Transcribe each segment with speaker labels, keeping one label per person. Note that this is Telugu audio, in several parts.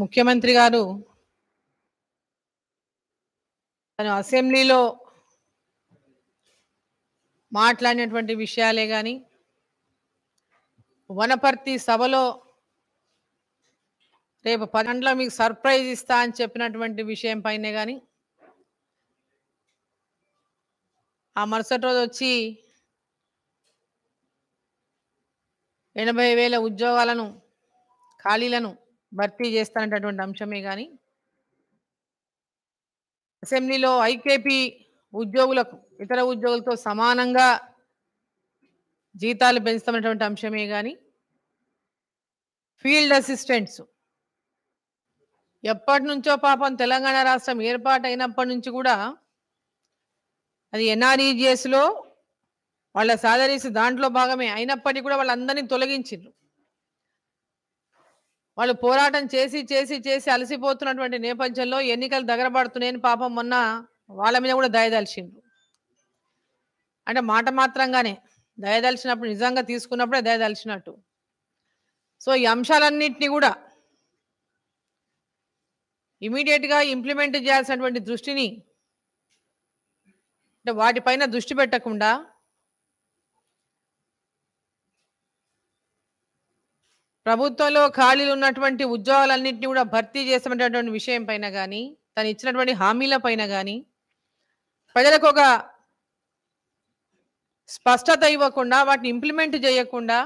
Speaker 1: ముఖ్యమంత్రి గారు తను అసెంబ్లీలో మాట్లాడినటువంటి విషయాలే కానీ వనపర్తి సభలో రేపు పన్నెండులో మీకు సర్ప్రైజ్ ఇస్తా అని చెప్పినటువంటి విషయం పైనే కానీ ఆ మరుసటి రోజు వచ్చి ఎనభై వేల ఉద్యోగాలను ఖాళీలను భర్తీ చేస్తానటువంటి అంశమే కానీ అసెంబ్లీలో ఐకేపీ ఉద్యోగులకు ఇతర ఉద్యోగులతో సమానంగా జీతాలు పెంచుతామన్నటువంటి అంశమే కానీ ఫీల్డ్ అసిస్టెంట్స్ ఎప్పటి నుంచో పాపం తెలంగాణ రాష్ట్రం ఏర్పాటు అయినప్పటి నుంచి కూడా అది ఎన్ఆర్ఈజిఎస్లో వాళ్ళ సాలరీస్ దాంట్లో భాగమే అయినప్పటికీ కూడా వాళ్ళందరినీ తొలగించిండ్రు వాళ్ళు పోరాటం చేసి చేసి చేసి అలసిపోతున్నటువంటి నేపథ్యంలో ఎన్నికలు దగ్గర పడుతున్నాయని పాపం మొన్న వాళ్ళ మీద కూడా దయదలిచిండ్రు అంటే మాట మాత్రంగానే దయదలిచినప్పుడు నిజంగా తీసుకున్నప్పుడే దయదలిచినట్టు సో ఈ అంశాలన్నింటినీ కూడా ఇమీడియట్గా ఇంప్లిమెంట్ చేయాల్సినటువంటి దృష్టిని అంటే వాటిపైన దృష్టి పెట్టకుండా ప్రభుత్వంలో ఖాళీలు ఉన్నటువంటి ఉద్యోగాలన్నింటినీ కూడా భర్తీ చేసినటువంటి విషయం పైన కానీ తను ఇచ్చినటువంటి హామీల పైన కానీ ప్రజలకు ఒక స్పష్టత ఇవ్వకుండా వాటిని ఇంప్లిమెంట్ చేయకుండా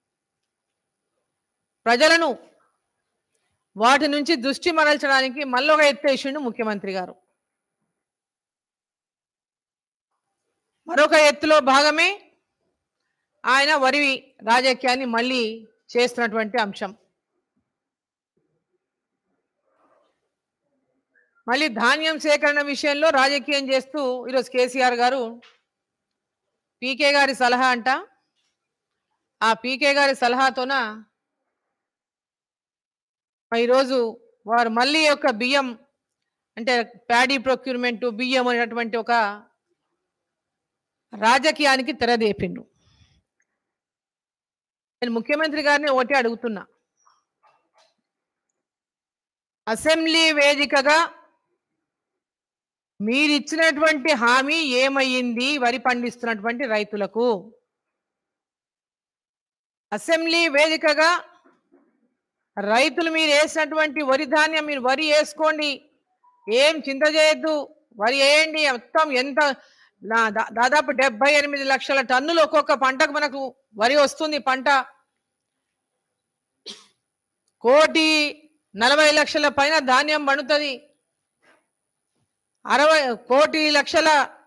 Speaker 1: ప్రజలను వాటి నుంచి దృష్టి మరల్చడానికి మళ్ళొక ఎత్తేసిండు ముఖ్యమంత్రి గారు మరొక ఎత్తులో భాగమే ఆయన వరి రాజకీయాన్ని మళ్ళీ చేస్తున్నటువంటి అంశం మళ్ళీ ధాన్యం సేకరణ విషయంలో రాజకీయం చేస్తూ ఈరోజు కేసీఆర్ గారు పీకే గారి సలహా అంట ఆ పీకే గారి సలహాతోన ఈరోజు వారు మళ్ళీ యొక్క బియ్యం అంటే ప్యాడీ ప్రొక్యూర్మెంట్ బియ్యం అనేటటువంటి ఒక రాజకీయానికి తెరదేపిండు నేను ముఖ్యమంత్రి గారిని ఒకటి అడుగుతున్నా అసెంబ్లీ వేదికగా మీరిచ్చినటువంటి హామీ ఏమయ్యింది వరి పండిస్తున్నటువంటి రైతులకు అసెంబ్లీ వేదికగా రైతులు మీరు వేసినటువంటి వరి ధాన్యం మీరు వరి వేసుకోండి ఏం చింత చేయొద్దు వరి వేయండి మొత్తం ఎంత నా- దా- దాదాపు డెబ్బై ఎనిమిది లక్షల టన్నులు ఒక్కొక్క పంటకు మనకు వరి వస్తుంది పంట కోటి నలభై లక్షల పైన ధాన్యం పండుతుంది అరవై కోటి లక్షల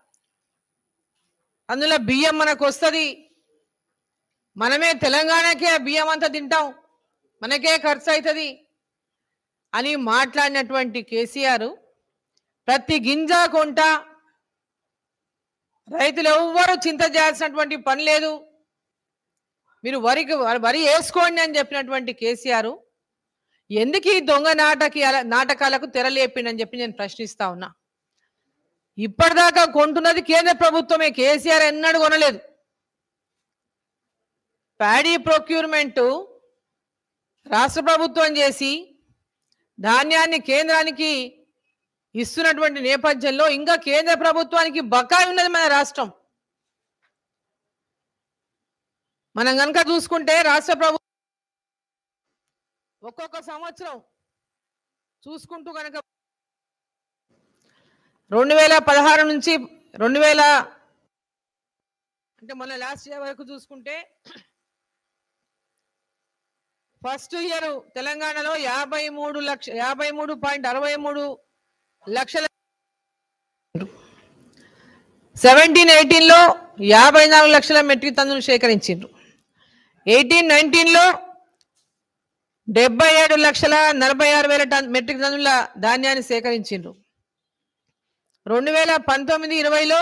Speaker 1: అందులో బియ్యం మనకు వస్తుంది మనమే తెలంగాణకే ఆ బియ్యం అంతా తింటాం మనకే ఖర్చు అవుతుంది అని మాట్లాడినటువంటి కేసీఆర్ ప్రతి గింజ కొంట రైతులు ఎవ్వరూ చింత చేయాల్సినటువంటి పని లేదు మీరు వరికి వరి వేసుకోండి అని చెప్పినటువంటి కేసీఆర్ ఎందుకు ఈ దొంగ నాటకి నాటకాలకు తెరలేపిండని చెప్పి నేను ప్రశ్నిస్తా ఉన్నా ఇప్పటిదాకా కొంటున్నది కేంద్ర ప్రభుత్వమే కేసీఆర్ ఎన్నడూ కొనలేదు ప్యాడీ ప్రొక్యూర్మెంట్ రాష్ట్ర ప్రభుత్వం చేసి ధాన్యాన్ని కేంద్రానికి ఇస్తున్నటువంటి నేపథ్యంలో ఇంకా కేంద్ర ప్రభుత్వానికి బకాయి ఉన్నది మన రాష్ట్రం మనం కనుక చూసుకుంటే రాష్ట్ర ప్రభుత్వం ఒక్కొక్క సంవత్సరం చూసుకుంటూ కనుక రెండు వేల పదహారు నుంచి రెండు వేల అంటే మొన్న లాస్ట్ ఇయర్ వరకు చూసుకుంటే ఫస్ట్ ఇయర్ తెలంగాణలో యాభై మూడు లక్ష యాభై మూడు పాయింట్ అరవై మూడు లక్షల సెవెంటీన్ ఎయిటీన్ లో యాభై నాలుగు లక్షల మెట్రిక్ టన్నులు సేకరించిండ్రు ఎయిటీన్ నైన్టీన్ లో డెబ్బై ఏడు లక్షల నలభై ఆరు వేల టన్ మెట్రిక్ టన్నుల ధాన్యాన్ని సేకరించిండ్రు రెండు వేల పంతొమ్మిది ఇరవైలో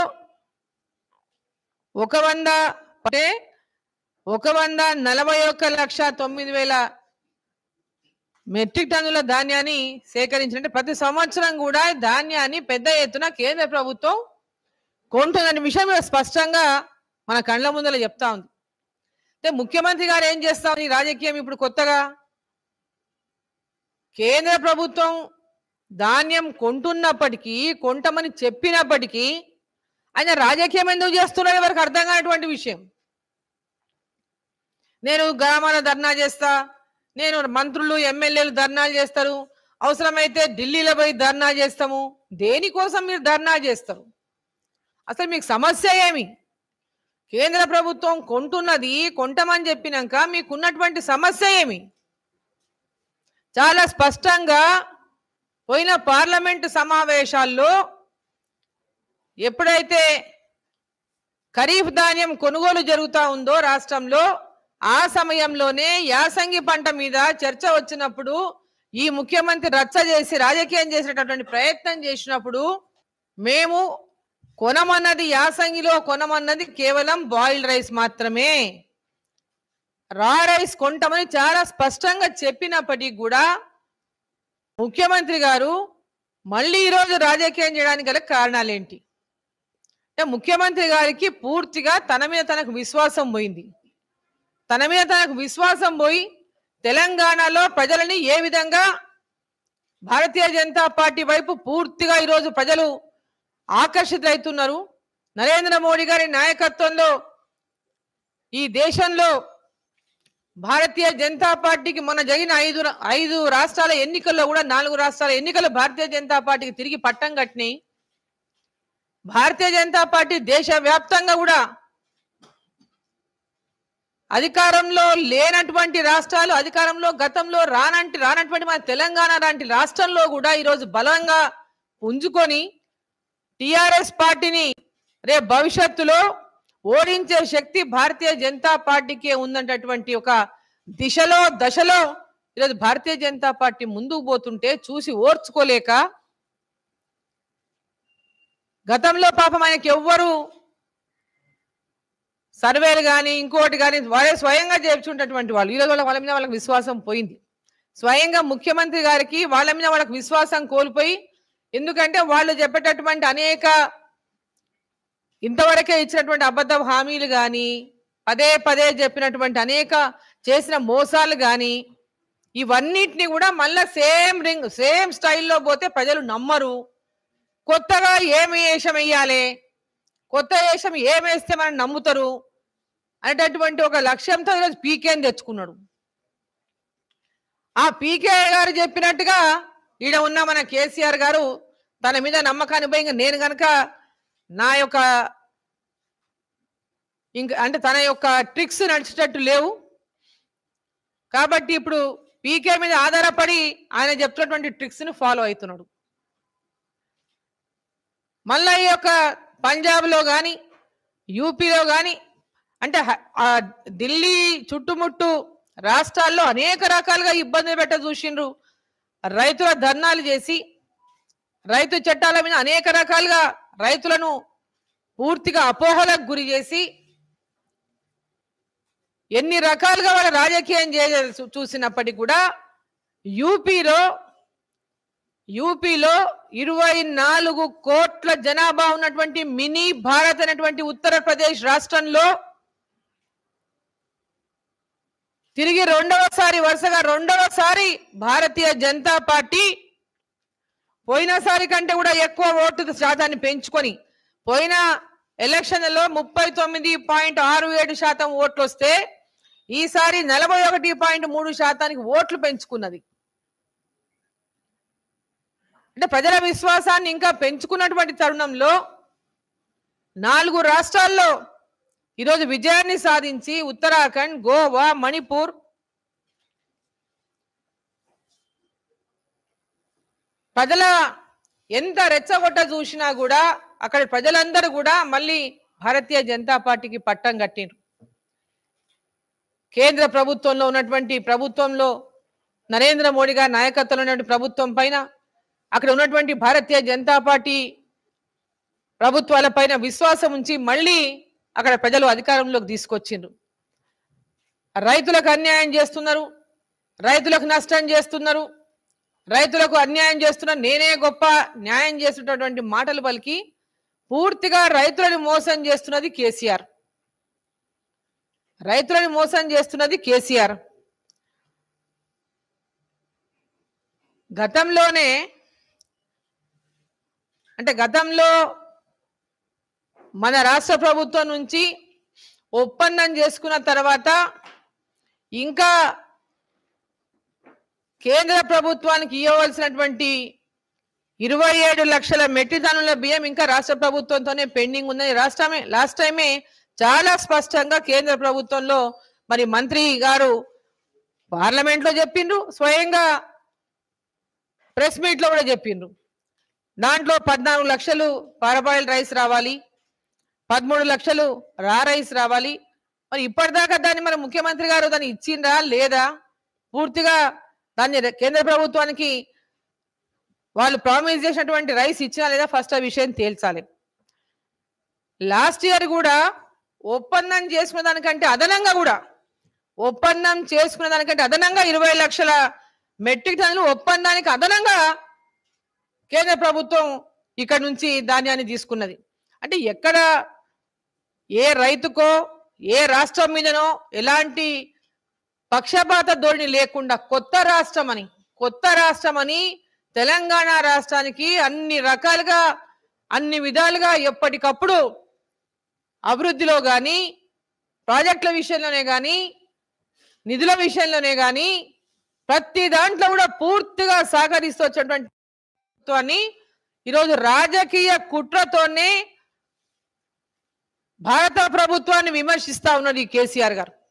Speaker 1: ఒక వంద అంటే ఒక వంద నలభై ఒక్క లక్ష తొమ్మిది వేల మెట్రిక్ టన్నుల ధాన్యాన్ని సేకరించినట్టు ప్రతి సంవత్సరం కూడా ధాన్యాన్ని పెద్ద ఎత్తున కేంద్ర ప్రభుత్వం కొంటుందనే విషయం ఇక్కడ స్పష్టంగా మన కళ్ళ ముందర చెప్తా ఉంది అంటే ముఖ్యమంత్రి గారు ఏం చేస్తా ఈ రాజకీయం ఇప్పుడు కొత్తగా కేంద్ర ప్రభుత్వం ధాన్యం కొంటున్నప్పటికీ కొంటమని చెప్పినప్పటికీ ఆయన రాజకీయం ఎందుకు చేస్తున్నారో ఎవరికి అర్థం కానటువంటి విషయం నేను గ్రామాల ధర్నా చేస్తా నేను మంత్రులు ఎమ్మెల్యేలు ధర్నాలు చేస్తారు అవసరమైతే ఢిల్లీలో పోయి ధర్నా చేస్తాము దేనికోసం మీరు ధర్నా చేస్తారు అసలు మీకు సమస్య ఏమి కేంద్ర ప్రభుత్వం కొంటున్నది కొంటమని చెప్పినాక మీకున్నటువంటి సమస్య ఏమి చాలా స్పష్టంగా పోయిన పార్లమెంటు సమావేశాల్లో ఎప్పుడైతే ఖరీఫ్ ధాన్యం కొనుగోలు జరుగుతూ ఉందో రాష్ట్రంలో ఆ సమయంలోనే యాసంగి పంట మీద చర్చ వచ్చినప్పుడు ఈ ముఖ్యమంత్రి రచ్చ చేసి రాజకీయం చేసేటటువంటి ప్రయత్నం చేసినప్పుడు మేము కొనమన్నది యాసంగిలో కొనమన్నది కేవలం బాయిల్డ్ రైస్ మాత్రమే రా రైస్ కొంటామని చాలా స్పష్టంగా చెప్పినప్పటికీ కూడా ముఖ్యమంత్రి గారు మళ్ళీ ఈరోజు రాజకీయం చేయడానికి గల కారణాలేంటి అంటే ముఖ్యమంత్రి గారికి పూర్తిగా తన మీద తనకు విశ్వాసం పోయింది తన మీద తనకు విశ్వాసం పోయి తెలంగాణలో ప్రజలని ఏ విధంగా భారతీయ జనతా పార్టీ వైపు పూర్తిగా ఈరోజు ప్రజలు ఆకర్షితులవుతున్నారు నరేంద్ర మోడీ గారి నాయకత్వంలో ఈ దేశంలో భారతీయ జనతా పార్టీకి మొన్న జరిగిన ఐదు రా- ఐదు రాష్ట్రాల ఎన్నికల్లో కూడా నాలుగు రాష్ట్రాల ఎన్నికలు భారతీయ జనతా పార్టీకి తిరిగి పట్టం కట్టినాయి భారతీయ జనతా పార్టీ దేశవ్యాప్తంగా కూడా అధికారంలో లేనటువంటి రాష్ట్రాలు అధికారంలో గతంలో రానంటి రానటువంటి మన తెలంగాణ లాంటి రాష్ట్రంలో కూడా ఈరోజు బలంగా పుంజుకొని టిఆర్ఎస్ పార్టీని రేపు భవిష్యత్తులో ఓడించే శక్తి భారతీయ జనతా పార్టీకే ఉందన్నటువంటి ఒక దిశలో దశలో ఈరోజు భారతీయ జనతా పార్టీ ముందుకు పోతుంటే చూసి ఓర్చుకోలేక గతంలో పాపం ఆయనకి ఎవ్వరు సర్వేలు కానీ ఇంకోటి కానీ వారే స్వయంగా చేర్చుంటటువంటి వాళ్ళు ఈరోజు వాళ్ళ వాళ్ళ మీద వాళ్ళకి విశ్వాసం పోయింది స్వయంగా ముఖ్యమంత్రి గారికి వాళ్ళ మీద వాళ్ళకి విశ్వాసం కోల్పోయి ఎందుకంటే వాళ్ళు చెప్పేటటువంటి అనేక ఇంతవరకే ఇచ్చినటువంటి అబద్ధ హామీలు కానీ పదే పదే చెప్పినటువంటి అనేక చేసిన మోసాలు కానీ ఇవన్నిటిని కూడా మళ్ళా సేమ్ రింగ్ సేమ్ స్టైల్లో పోతే ప్రజలు నమ్మరు కొత్తగా ఏమి వేషం వేయాలి కొత్త వేషం ఏం వేస్తే మనం నమ్ముతారు అనేటటువంటి ఒక లక్ష్యంతో ఈరోజు పీకేని తెచ్చుకున్నాడు ఆ పీకే గారు చెప్పినట్టుగా ఈడ ఉన్న మన కేసీఆర్ గారు తన మీద నమ్మకాన్ని పోయి ఇంకా నేను గనక నా యొక్క ఇంకా అంటే తన యొక్క ట్రిక్స్ నడిచేటట్టు లేవు కాబట్టి ఇప్పుడు పీకే మీద ఆధారపడి ఆయన చెప్తున్నటువంటి ట్రిక్స్ ని ఫాలో అవుతున్నాడు మళ్ళా ఈ యొక్క పంజాబ్లో కానీ యూపీలో కానీ అంటే హ- ఆ ఢిల్లీ చుట్టుముట్టు రాష్ట్రాల్లో అనేక రకాలుగా ఇబ్బందులు పెట్ట చూసిండ్రు రైతుల ధర్నాలు చేసి రైతు చట్టాల మీద అనేక రకాలుగా రైతులను పూర్తిగా అపోహలకు గురి చేసి ఎన్ని రకాలుగా వాళ్ళ రాజకీయం చే చూసినప్పటికీ కూడా యూపీలో యూపీలో ఇరవై నాలుగు కోట్ల జనాభా ఉన్నటువంటి మినీ భారత్ అనేటువంటి ఉత్తరప్రదేశ్ రాష్ట్రంలో తిరిగి రెండవసారి వరుసగా రెండవసారి భారతీయ జనతా పార్టీ పోయినసారి కంటే కూడా ఎక్కువ ఓటు శాతాన్ని పెంచుకొని పోయిన ఎలక్షన్లలో ముప్పై తొమ్మిది పాయింట్ ఆరు ఏడు శాతం ఓట్లు వస్తే ఈసారి నలభై ఒకటి పాయింట్ మూడు శాతానికి ఓట్లు పెంచుకున్నది అంటే ప్రజల విశ్వాసాన్ని ఇంకా పెంచుకున్నటువంటి తరుణంలో నాలుగు రాష్ట్రాల్లో ఈరోజు విజయాన్ని సాధించి ఉత్తరాఖండ్ గోవా మణిపూర్ ప్రజల ఎంత రెచ్చగొట్ట చూసినా కూడా అక్కడ ప్రజలందరూ కూడా మళ్ళీ భారతీయ జనతా పార్టీకి పట్టం కట్టిండ్రు కేంద్ర ప్రభుత్వంలో ఉన్నటువంటి ప్రభుత్వంలో నరేంద్ర మోడీ గారి నాయకత్వంలో ఉన్నటువంటి ప్రభుత్వం పైన అక్కడ ఉన్నటువంటి భారతీయ జనతా పార్టీ ప్రభుత్వాల పైన విశ్వాసం ఉంచి మళ్ళీ అక్కడ ప్రజలు అధికారంలోకి తీసుకొచ్చిండ్రు రైతులకు అన్యాయం చేస్తున్నారు రైతులకు నష్టం చేస్తున్నారు రైతులకు అన్యాయం చేస్తున్నారు నేనే గొప్ప న్యాయం చేస్తున్నటువంటి మాటలు పలికి పూర్తిగా రైతులను మోసం చేస్తున్నది కేసీఆర్ రైతులను మోసం చేస్తున్నది కేసీఆర్ గతంలోనే అంటే గతంలో మన రాష్ట్ర ప్రభుత్వం నుంచి ఒప్పందం చేసుకున్న తర్వాత ఇంకా కేంద్ర ప్రభుత్వానికి ఇవ్వవలసినటువంటి ఇరవై ఏడు లక్షల మెట్రిక్ టన్నుల బియ్యం ఇంకా రాష్ట్ర ప్రభుత్వంతోనే పెండింగ్ ఉందని రాష్ట్రమే లాస్ట్ టైమే చాలా స్పష్టంగా కేంద్ర ప్రభుత్వంలో మరి మంత్రి గారు పార్లమెంట్ లో చెప్పిండ్రు స్వయంగా ప్రెస్ మీట్ లో కూడా చెప్పిండ్రు దాంట్లో పద్నాలుగు లక్షలు పారబాయిల్ రైస్ రావాలి పదమూడు లక్షలు రా రైస్ రావాలి మరి ఇప్పటిదాకా దాన్ని మన ముఖ్యమంత్రి గారు దాన్ని ఇచ్చిండ్రా లేదా పూర్తిగా దాన్ని ర- కేంద్ర ప్రభుత్వానికి వాళ్ళు ప్రామిస్ చేసినటువంటి రైస్ ఇచ్చినా లేదా ఫస్ట్ ఆ విషయం తేల్చాలి లాస్ట్ ఇయర్ కూడా ఒప్పందం చేసుకున్న దానికంటే అదనంగా కూడా ఒప్పందం చేసుకున్న దానికంటే అదనంగా ఇరవై లక్షల మెట్రిక్ టన్నులు ఒప్పందానికి అదనంగా కేంద్ర ప్రభుత్వం ఇక్కడ నుంచి ధాన్యాన్ని తీసుకున్నది అంటే ఎక్కడ ఏ రైతుకో ఏ రాష్ట్రం మీదనో ఎలాంటి పక్షపాత ధోరణి లేకుండా కొత్త రాష్ట్రం అని కొత్త రాష్ట్రం అని తెలంగాణ రాష్ట్రానికి అన్ని రకాలుగా అన్ని విధాలుగా ఎప్పటికప్పుడు అభివృద్ధిలో కానీ ప్రాజెక్టుల విషయంలోనే కానీ నిధుల విషయంలోనే కానీ ప్రతి దాంట్లో కూడా పూర్తిగా సహకరిస్తూ వచ్చేటువంటి ప్రభుత్వాన్ని ఈరోజు రాజకీయ కుట్రతోనే భారత ప్రభుత్వాన్ని విమర్శిస్తా ఉన్నది ఈ కేసీఆర్ గారు